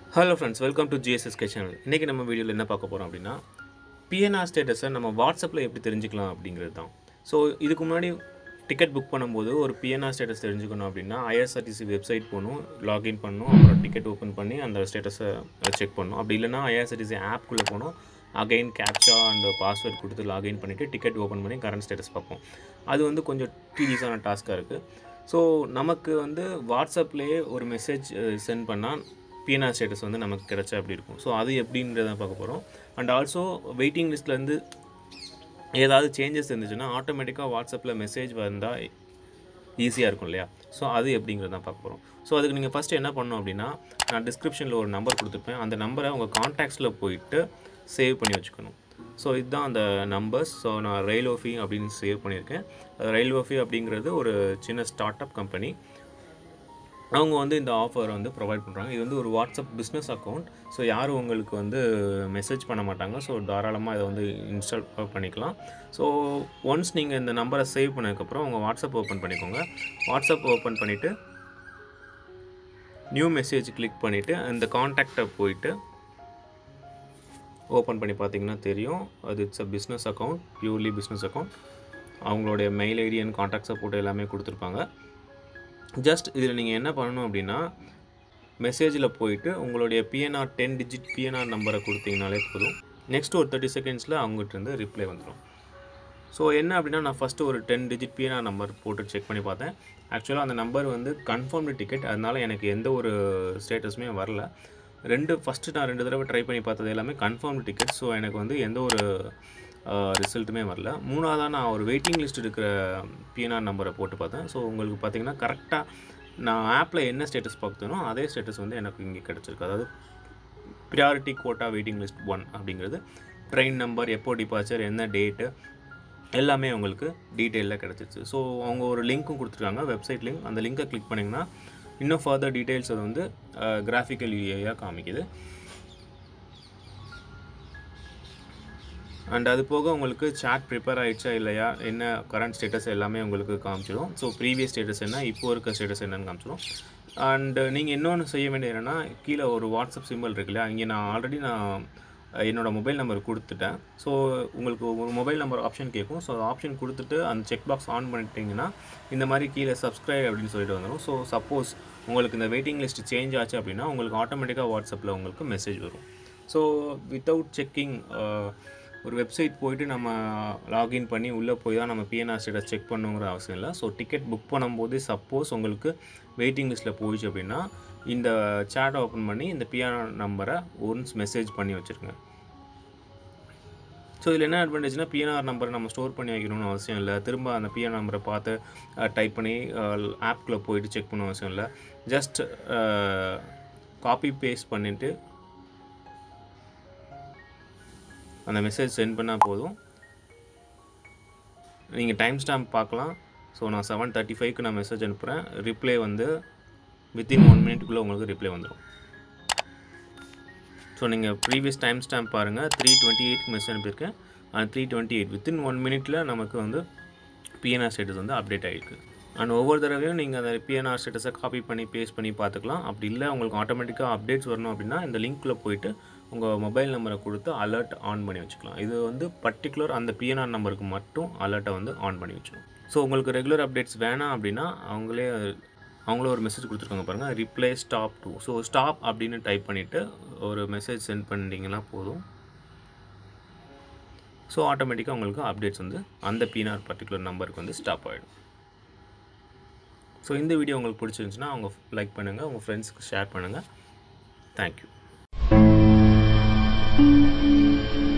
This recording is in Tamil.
hello friends welcome to GSSK channel இன்றைக்கி நம்ம வீடியோவில் என்ன பார்க்க போகிறோம் அப்படின்னா பிஎன்ஆர் ஸ்டேட்டஸை நம்ம வாட்ஸ்அப்பில் எப்படி தெரிஞ்சுக்கலாம் அப்படிங்கிறது தான் ஸோ இதுக்கு முன்னாடி டிக்கெட் புக் பண்ணும்போது ஒரு பிஎன்ஆர் ஸ்டேட்டஸ் தெரிஞ்சுக்கணும் அப்படின்னா ஐஆர்சிடிசி வெப்சைட் போகணும் லாகின் பண்ணணும் அப்புறம் டிக்கெட் ஓப்பன் பண்ணி அந்த ஸ்டேட்டஸை செக் பண்ணணும் அப்படி இல்லைனா ஐஆர்சிடிசி ஆப்குள்ளே போகணும் அகைன் கேப்சா அண்ட் பாஸ்வேர்ட் கொடுத்து லாகின் பண்ணிவிட்டு டிக்கெட் ஓப்பன் பண்ணி கரண்ட் ஸ்டேட்டஸ் பார்ப்போம் அது வந்து கொஞ்சம் டீடியஸான டாஸ்க்காக இருக்குது ஸோ நமக்கு வந்து வாட்ஸ்அப்லேயே ஒரு மெசேஜ் சென்ட் பண்ணால் பிஎன்ஆர் ஸ்டேட்டஸ் வந்து நமக்கு கிடைச்சா அப்படி இருக்கும் ஸோ அது எப்படின்றத பார்க்க போகிறோம் அண்ட் ஆல்சோ வெயிட்டிங் லிஸ்ட்லேருந்து ஏதாவது சேஞ்சஸ் இருந்துச்சுன்னா ஆட்டோமேட்டிக்காக வாட்ஸ்அப்பில் மெசேஜ் வந்தால் ஈஸியாக இருக்கும் இல்லையா ஸோ அது எப்படிங்கிறத தான் பார்க்க போகிறோம் ஸோ அதுக்கு நீங்கள் ஃபஸ்ட்டு என்ன பண்ணணும் அப்படின்னா நான் டிஸ்கிரிப்ஷனில் ஒரு நம்பர் கொடுத்துருப்பேன் அந்த நம்பரை உங்கள் கான்டாக்ட்ஸில் போயிட்டு சேவ் பண்ணி வச்சுக்கணும் ஸோ இதுதான் அந்த நம்பர்ஸ் ஸோ நான் ரயில்ஓஃபி அப்படின்னு சேவ் பண்ணியிருக்கேன் ரயில்ஓஃபி அப்படிங்கிறது ஒரு சின்ன ஸ்டார்ட் அப் கம்பெனி அவங்க வந்து இந்த ஆஃபர் வந்து ப்ரொவைட் பண்ணுறாங்க இது வந்து ஒரு வாட்ஸ்அப் பிஸ்னஸ் அக்கௌண்ட் ஸோ யாரும் உங்களுக்கு வந்து மெசேஜ் பண்ண மாட்டாங்க ஸோ தாராளமாக இதை வந்து இன்ஸ்டால் பண்ணிக்கலாம் ஸோ ஒன்ஸ் நீங்கள் இந்த நம்பரை சேவ் பண்ணதுக்கப்புறம் உங்கள் வாட்ஸ்அப் ஓப்பன் பண்ணிக்கோங்க வாட்ஸ்அப் ஓப்பன் பண்ணிவிட்டு நியூ மெசேஜ் கிளிக் பண்ணிவிட்டு அந்த காண்டாக்டை போயிட்டு ஓப்பன் பண்ணி பார்த்தீங்கன்னா தெரியும் அது it's a business account purely business account அவங்களுடைய mail ID and contact support எல்லாமே கொடுத்துருப்பாங்க ஜஸ்ட் இதில் நீங்கள் என்ன பண்ணணும் அப்படின்னா மெசேஜில் போயிட்டு உங்களுடைய பிஎன்ஆர் டென் டிஜிட் பிஎன்ஆர் நம்பரை கொடுத்தீங்கனாலே போதும் நெக்ஸ்ட் ஒரு தேர்ட்டி செகண்ட்ஸில் அவங்ககிட்டருந்து ரிப்ளை வந்துடும் ஸோ என்ன அப்படின்னா நான் ஃபஸ்ட்டு ஒரு டென் டிஜிட் பிஎன்ஆர் நம்பர் போட்டு செக் பண்ணி பார்த்தேன் ஆக்சுவலாக அந்த நம்பர் வந்து கன்ஃபார்ம்டு டிக்கெட் அதனால் எனக்கு எந்த ஒரு ஸ்டேட்டஸுமே வரல ரெண்டு ஃபஸ்ட்டு நான் ரெண்டு தடவை ட்ரை பண்ணி பார்த்தது எல்லாமே கன்ஃபார்ம்டு டிக்கெட் ஸோ எனக்கு வந்து எந்த ஒரு ரிசல்ட்டுமே வரல மூணாவதாக நான் ஒரு வெயிட்டிங் லிஸ்ட் இருக்கிற பிஎன்ஆர் நம்பரை போட்டு பார்த்தேன் ஸோ உங்களுக்கு பார்த்தீங்கன்னா கரெக்டாக நான் ஆப்பில் என்ன ஸ்டேட்டஸ் பார்த்தனோ அதே ஸ்டேட்டஸ் வந்து எனக்கு இங்கே கிடச்சிருக்கு அதாவது priority quota waiting list one அப்படிங்கிறது ட்ரெயின் நம்பர் எப்போ டிபார்ச்சர் என்ன டேட்டு எல்லாமே உங்களுக்கு டீட்டெயிலில் கிடச்சிருச்சு ஸோ அவங்க ஒரு லிங்க்கும் கொடுத்துருக்காங்க வெப்சைட் லிங்க் அந்த லிங்க்கை கிளிக் பண்ணிங்கன்னா இன்னும் ஃபர்தர் டீட்டெயில்ஸ் அது வந்து கிராஃபிக்கல் யூஏயாக காமிக்குது அண்ட் அது போக உங்களுக்கு சாட் ப்ரிப்பேர் ஆகிடுச்சா இல்லையா என்ன கரண்ட் ஸ்டேட்டஸ் எல்லாமே உங்களுக்கு காமிச்சிடும் ஸோ ப்ரீவியஸ் ஸ்டேட்டஸ் என்ன இப்போ இருக்க ஸ்டேட்டஸ் என்னன்னு காமிச்சிடும் அண்டு நீங்கள் இன்னொன்று செய்ய வேண்டியது என்னென்னா கீழே ஒரு வாட்ஸ்அப் சிம்பிள் இருக்கு இல்லையா இங்கே நான் ஆல்ரெடி நான் என்னோடய மொபைல் நம்பர் கொடுத்துட்டேன் ஸோ உங்களுக்கு ஒரு மொபைல் நம்பர் ஆப்ஷன் கேட்கும் ஸோ ஆப்ஷன் கொடுத்துட்டு அந்த செக் பாக்ஸ் ஆன் பண்ணிட்டீங்கன்னா இந்த மாதிரி கீழே சப்ஸ்கிரைப் அப்படின்னு சொல்லிட்டு வந்துடும் ஸோ சப்போஸ் உங்களுக்கு இந்த வெயிட்டிங் லிஸ்ட் சேஞ்ச் ஆச்சு அப்படின்னா உங்களுக்கு ஆட்டோமேட்டிக்காக வாட்ஸ்அப்பில் உங்களுக்கு மெசேஜ் வரும் ஸோ வித்தவுட் செக்கிங் ஒரு வெப்சைட் போயிட்டு நம்ம லாகின் பண்ணி உள்ளே போய் தான் நம்ம பிஎன்ஆர் ஸ்டேட்டஸ் செக் பண்ணுங்கிற அவசியம் இல்லை ஸோ டிக்கெட் புக் பண்ணும்போது சப்போஸ் உங்களுக்கு வெயிட்டிங் லிஸ்ட்டில் போயிடுச்சு அப்படின்னா இந்த சேட்டை ஓப்பன் பண்ணி இந்த பிஎன்ஆர் நம்பரை ஒன்ஸ் மெசேஜ் பண்ணி வச்சுருங்க ஸோ இதில் என்ன அட்வான்டேஜ்னா பிஎன்ஆர் நம்பரை நம்ம ஸ்டோர் பண்ணி வைக்கணும்னு அவசியம் இல்லை திரும்ப அந்த பிஎன்ஆர் நம்பரை பார்த்து டைப் பண்ணி ஆப்குள்ளே போயிட்டு செக் பண்ண அவசியம் இல்லை ஜஸ்ட் காப்பி பேஸ்ட் பண்ணிவிட்டு அந்த மெசேஜ் சென்ட் பண்ணால் போதும் நீங்கள் டைம் ஸ்டாம்ப் பார்க்கலாம் ஸோ நான் செவன் தேர்ட்டி ஃபைவ்க்கு நான் மெசேஜ் அனுப்புகிறேன் ரிப்ளை வந்து வித்தின் ஒன் மினிட்குள்ளே உங்களுக்கு ரிப்ளை வந்துடும் ஸோ நீங்கள் ப்ரீவியஸ் டைம் ஸ்டாம்ப் பாருங்கள் த்ரீ டுவெண்ட்டி எயிட்க்கு மெசேஜ் அனுப்பியிருக்கேன் அந்த three twenty eight within one மினிட்டில் நமக்கு வந்து பிஎன்ஆர் ஸ்டேட்டஸ் வந்து அப்டேட் ஆகிருக்கு அண்ட் ஒவ்வொரு தடவையும் நீங்கள் அந்த பிஎன்ஆர் ஸ்டேட்டஸை காப்பி பண்ணி பேஸ்ட் பண்ணி பார்த்துக்கலாம் அப்படி இல்லை உங்களுக்கு ஆட்டோமேட்டிக்காக அப்டேட்ஸ் வரணும் அப்படின்னா இந்த லிங்க்கில் போயிட்டு உங்கள் மொபைல் நம்பரை கொடுத்து அலர்ட் ஆன் பண்ணி வச்சுக்கலாம் இது வந்து பர்டிகுலர் அந்த பிஎன்ஆர் நம்பருக்கு மட்டும் அலர்ட்டை வந்து ஆன் பண்ணி வச்சுக்கணும் ஸோ உங்களுக்கு ரெகுலர் அப்டேட்ஸ் வேணாம் அப்படின்னா அவங்களே அவங்களே ஒரு மெசேஜ் கொடுத்துருக்காங்க பாருங்கள் reply stop to so stop அப்படின்னு டைப் பண்ணிவிட்டு ஒரு மெசேஜ் சென்ட் பண்ணிட்டீங்கன்னா போதும் ஸோ ஆட்டோமேட்டிக்காக உங்களுக்கு அப்டேட்ஸ் வந்து அந்த பிஎன்ஆர் பர்டிகுலர் நம்பருக்கு வந்து ஸ்டாப் ஆகிடும் ஸோ இந்த வீடியோ உங்களுக்கு பிடிச்சிருந்துச்சுன்னா அவங்க லைக் பண்ணுங்கள் உங்கள் ஃப்ரெண்ட்ஸ்க்கு ஷேர் பண்ணுங்கள் தேங்க்யூ